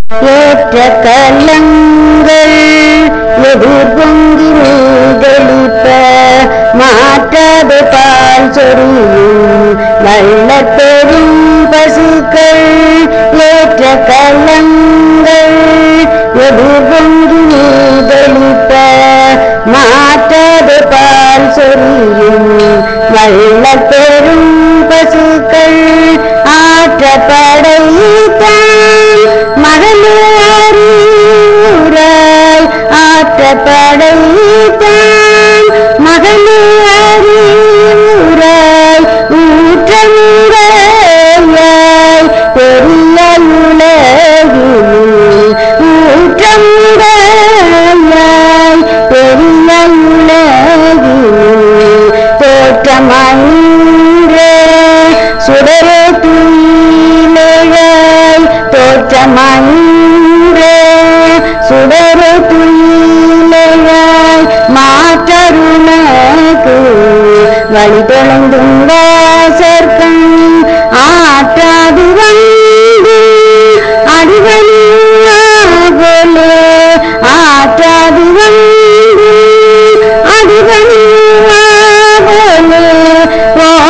ஏற்ற கலங்கள் எதிர் பொங்கி நீதளிப்ப மாற்றாத பால் சொரியும் வல்ல பெரும் பசுக்கள் ஏற்ற கலங்கள் எதிர் பொங்கி நீதளிப்ப மாற்றாத பால் சொரியும் வல்ல பெரும் பசுக்கள் ஆற்றப்படைத்தான் மகளூராய் ஆற்றப்படைத்தான் மகளூராய் ஊற்றமுறையாய் பெரிய உலகில் ஊற்றமுறையாய் பெரிய உலகில் தோற்றமன்றே சுடரே துயிலேயாய் தோற்றமன்றே சுடரே துயிலேயாய் மாற்றருணக்கு வழி தொலைந்தும் வாசற்கும் ஆற்றாது வந்து அடிவனியாகலே ஆற்றாது வந்து அடிவனியாகலே